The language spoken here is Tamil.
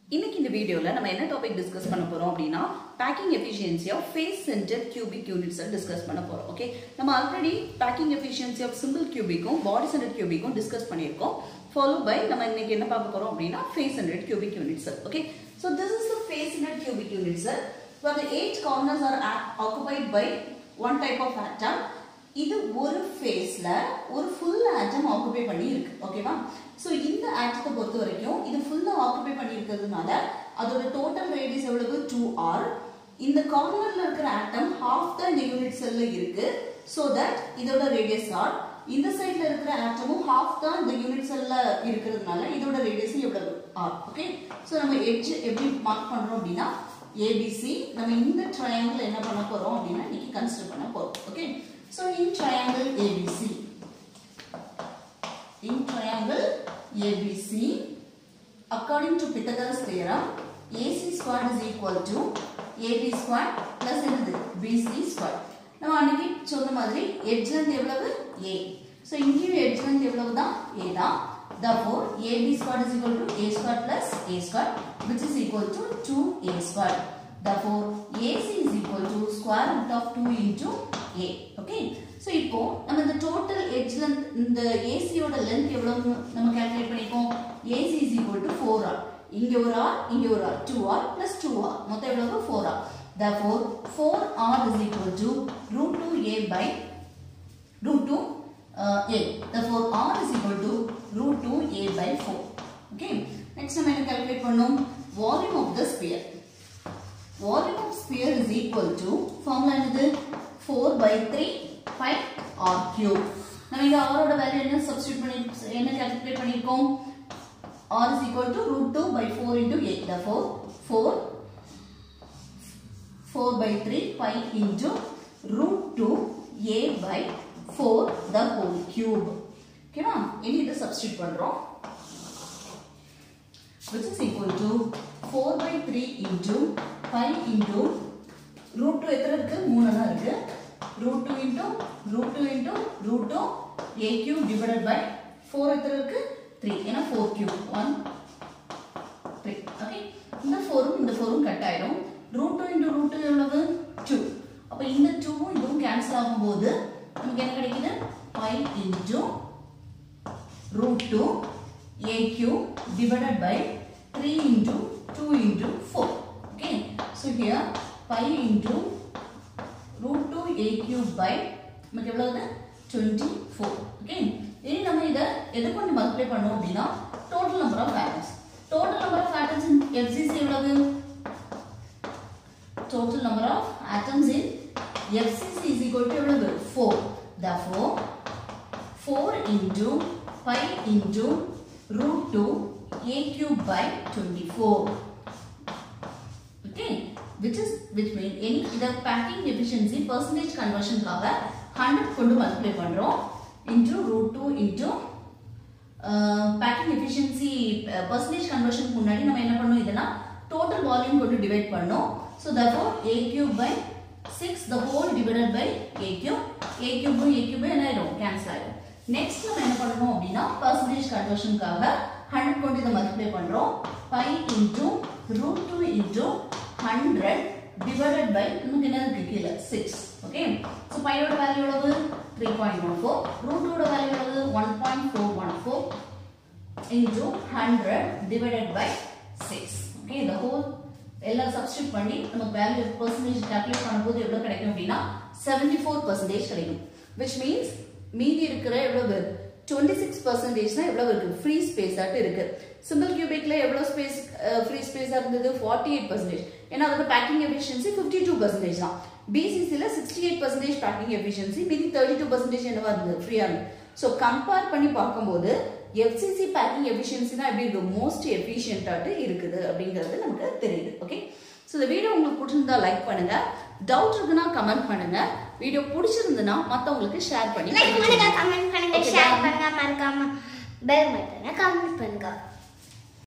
இன்னைக்கு இந்த வீடியோல நம்ம என்ன டாபிக் டிஸ்கஸ் பண்ண போறோம் அப்படின்னா packing efficiency of face centre cubic units discuss பண்ண போறோம் ஓகே நம்ம already packing efficiency of simple கியூபிக்கும் பாடி சென்டர் கியூபிக்கும் டிஸ்கஸ் பண்ணியிருக்கோம் ஃபாலோ பை நம்ம இன்னைக்கு என்ன பார்க்க போறோம் அப்படின்னா face centre cubic units okay so this is the face centre cubic units where the eight corners are a- occupied by one type of atom இது ஒரு ஃபேஸ்ல ஒரு ஃபுல் ஆட்டம் ஆக்குபை பண்ணி இருக்கு ஓகேவா ஸோ இந்த ஆட்டத்தை பொறுத்த வரைக்கும் இது ஃபுல்லா ஆக்குபை பண்ணி இருக்கிறதுனால அதோட டோட்டல் ரேடியஸ் எவ்வளவு டூ ஆர் இந்த கார்னர்ல இருக்கிற ஆட்டம் ஹாஃப் தான் இந்த யூனிட் செல்ல இருக்கு ஸோ தட் இதோட ரேடியஸ் ஆர் இந்த சைடுல இருக்கிற ஆட்டமும் ஹாஃப் தான் இந்த யூனிட் செல்ல இருக்கிறதுனால இதோட ரேடியஸ் எவ்வளவு ஆர் ஓகே ஸோ நம்ம எட்ஜ் எப்படி மார்க் பண்றோம் அப்படின்னா ஏபிசி நம்ம இந்த ட்ரையாங்கிள் என்ன பண்ண போறோம் அப்படின்னா இன்னைக்கு கன்சிடர் பண்ண போறோம் okay so in triangle ABC in triangle ABC according to Pythagoras theorem AC squared is equal to AB squared plus என்னது BC squared நம்ம அன்னைக்கு சொன்ன மாதிரி edge length எவ்வளவு A so இங்கேயும் edge length எவ்வளவு தான் A தான் therefore AB squared is equal to A squared plus A squared which is equal to 2A squared therefore AC is equal to square root of 2 into A okay so இப்போ நம்ம இந்த total edge length இந்த AC யோட length எவ்வளவு நம்ம calculate பண்ணிருக்கோம் AC is equal to 4R இங்க ஒரு R இங்க ஒரு R 2R plus 2R மொத்தம் எவ்வளவு 4R therefore 4R is equal to root 2A by root 2 uh, A therefore R is equal to root 2A by 4 okay next நம்ம என்ன calculate பண்ணோம் volume of the sphere volume of sphere is equal to formula என்னது 4 by 3 pi r cube நம்ம இங்க r ஓட வேல்யூ என்ன சப்ஸ்டிட்யூட் பண்ணி என்ன கால்குலேட் பண்ணிருக்கோம் r is equal to root 2 by 4 into 8 therefore 4 4 by 3 pi into root 2 a by 4 the whole cube ஓகேவா இனி இதை சப்ஸ்டிட்யூட் பண்றோம் which is equal to 4 by 3 into pi into root 2 எத்தனை இருக்கு 3 தான் இருக்கு root 2 into root 2 into root 2 a cube divided by 4 எத்தனை இருக்கு 3 ஏன்னா 4 cube 1 3 ஓகே இந்த 4 இந்த 4 கட் ஆயிடும் root 2 into root 2 எவ்வளவு 2 அப்ப இந்த 2 இதுவும் கேன்சல் ஆகும்போது நமக்கு என்ன கிடைக்குது pi into root 2 a cube divided by 3 into 2 into 4 okay so here pi into root 2 a cube by நமக்கு எவ்வளவு 24 okay இனி நம்ம இதை எதை கொண்டு மல்டிப்ளை பண்ணோம் அப்படின்னா total number of atoms total number of atoms in FCC எவ்வளவு total number of atoms in FCC is equal to எவ்வளவு 4 therefore 4 into pi into root 2 a cube by 24 okay which is which mean any the packing efficiency percentage conversion காக 100 கொண்டு multiply பண்றோம் into root 2 into packing efficiency percentage கன்வர்ஷனுக்கு முன்னாடி நம்ம என்ன பண்ணோம் இதனா டோட்டல் வால்யூம் கொண்டு டிவைட் பண்ணோம் so therefore A cube by six the whole divided by A cube A கியூபும் ஏ கியூபும் என்ன ஆயிடும் கேன்சல் ஆயிடும் நெக்ஸ்ட் நம்ம என்ன பண்ணணும் அப்படின்னா பர்சன்டேஜ் கன்வர்ஷனுக்காக ஹண்ட்ரட் கொண்டு இதை மல்டிப்ளை பண்ணுறோம் pi into root two into hundred divided by நமக்கு என்ன இருக்கு கீழே சிக்ஸ் ஓகே ஸோ பையோட வேல்யூ எவ்வளவு த்ரீ பாயிண்ட் ஒன் ஃபோர் ரூட்டோட வேல்யூ எவ்வளவு one point four one four into hundred divided by six okay இந்த ஹோல் எல்லாம் சப்ஸ்டியூட் பண்ணி நமக்கு வேல்யூ பர்சன்டேஜ் கால்குலேட் பண்ணும்போது எவ்வளவு கிடைக்கும் அப்படின்னா செவன்டி ஃபோர் பர்சன்டேஜ் கிடைக்கும் விச் மீன்ஸ் மீதி இருக்கிற எவ்வளவு டுவெண்ட்டி சிக்ஸ் பர்சன்டேஜ் தான் எவ்வளவு இருக்கு ஃப்ரீ ஸ்பேஸ் ஆட்டு இருக்கு சிம்பிள் கியூபிக்ல எவ்வளவு ஸ்பேஸ் ஃப்ரீ ஸ்பேஸா இருந்தது ஃபார்ட்டி எயிட் பர்சன்டேஜ் ஏன்னா அதோட packing efficiency fifty two percentage தான் பிசிசில sixty eight percentage packing efficiency மீதி தேர்ட்டி டூ பர்சன்டேஜ் என்னவா இருந்தது ஃப்ரீயா இருந்தது ஸோ கம்பேர் பண்ணி பார்க்கும்போது எஃப்சிசி பேக்கிங் எஃபிஷியன்சி தான் எப்படி இருக்கு மோஸ்ட் எஃபிஷியன்ட்டாட்டு இருக்குது அப்படிங்கிறது நமக்கு தெரியுது ஓகே ஸோ இந்த வீடியோ உங்களுக்கு பிடிச்சிருந்தா லைக் பண்ணுங்க டவுட் இருக்குன்னா கமெண்ட் பண்ணுங்க வீடியோ பிடிச்சிருந்ததுன்னா மற்றவங்களுக்கு ஷேர் பண்ணி லைக் பண்ணுங்க கமெண்ட் பண்ணுங்க Okay, ஷேர் bye. பண்ணுங்க மறக்காம பெல் பட்டனை கமெண்ட் பண்ணுங்க